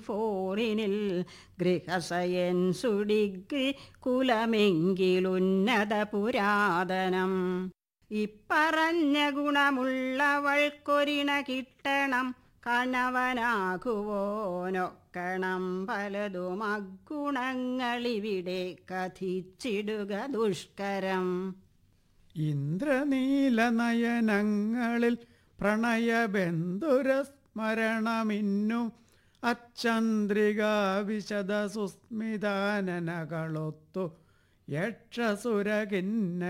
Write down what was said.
ഫോറിനിൽ ഗൃഹസയൻ സുഡിഗ്രി കുലമെങ്കിലുന്നത പുരാതനം ഇപ്പറഞ്ഞ ഗുണമുള്ളവൾക്കൊരിണ കിട്ടണം കണവനാകുവോനൊക്കണം പലതും അഗുണങ്ങളിവിടെ കഥിച്ചിടുക ദുഷ്കരം ഇന്ദ്രനീലനയനങ്ങളിൽ പ്രണയബന്ധുരസ്മരണമിന്നും അച്ചന്ദ്രികാ വിശദ സുസ്മിതാനനകളൊത്തു യക്ഷസുരകിന്ന